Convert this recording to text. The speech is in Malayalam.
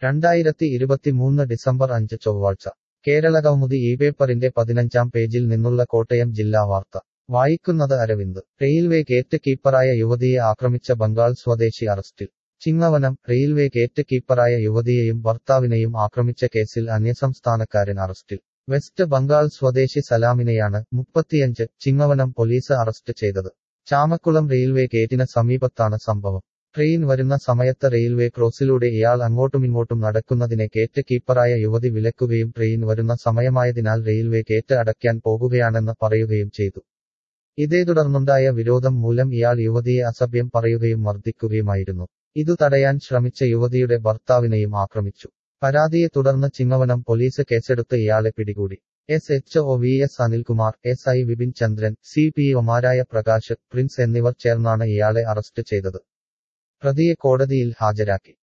രണ്ടായിരത്തി ഇരുപത്തിമൂന്ന് ഡിസംബർ അഞ്ച് ചൊവ്വാഴ്ച കേരള കൗമുദി ഈ പേപ്പറിന്റെ പതിനഞ്ചാം പേജിൽ നിന്നുള്ള കോട്ടയം ജില്ലാ വാർത്ത വായിക്കുന്നത് അരവിന്ദ് റെയിൽവേ ഗേറ്റ് കീപ്പറായ യുവതിയെ ആക്രമിച്ച ബംഗാൾ സ്വദേശി അറസ്റ്റിൽ ചിങ്ങവനം റെയിൽവേ ഗേറ്റ് കീപ്പറായ യുവതിയെയും ഭർത്താവിനെയും ആക്രമിച്ച കേസിൽ അന്യസംസ്ഥാനക്കാരൻ അറസ്റ്റിൽ വെസ്റ്റ് ബംഗാൾ സ്വദേശി സലാമിനെയാണ് മുപ്പത്തിയഞ്ച് ചിങ്ങവനം പോലീസ് അറസ്റ്റ് ചെയ്തത് ചാമക്കുളം റെയിൽവേ ഗേറ്റിന് സമീപത്താണ് സംഭവം ട്രെയിൻ വരുന്ന സമയത്ത് റെയിൽവേ ക്രോസിലൂടെ ഇയാൾ അങ്ങോട്ടുമിങ്ങോട്ടും നടക്കുന്നതിനെ ഗേറ്റ് കീപ്പറായ യുവതി വിലക്കുകയും ട്രെയിൻ വരുന്ന സമയമായതിനാൽ റെയിൽവേ ഗേറ്റ് അടയ്ക്കാൻ പോകുകയാണെന്ന് പറയുകയും ചെയ്തു ഇതേ തുടർന്നുണ്ടായ വിരോധം മൂലം ഇയാൾ യുവതിയെ അസഭ്യം പറയുകയും മർദ്ദിക്കുകയുമായിരുന്നു ഇതു തടയാൻ ശ്രമിച്ച യുവതിയുടെ ഭർത്താവിനെയും ആക്രമിച്ചു പരാതിയെ തുടർന്ന് ചിങ്ങവനം പോലീസ് കേസെടുത്ത് ഇയാളെ പിടികൂടി S H O V S Anilkumar S I Vipin Chandran C P ഒമാരായ പ്രകാശ് പ്രിൻസ് എന്നിവർ ചേർന്നാണ് ഇയാളെ അറസ്റ്റ് ചെയ്തത് പ്രതിയെ കോടതിയിൽ ഹാജരാക്കി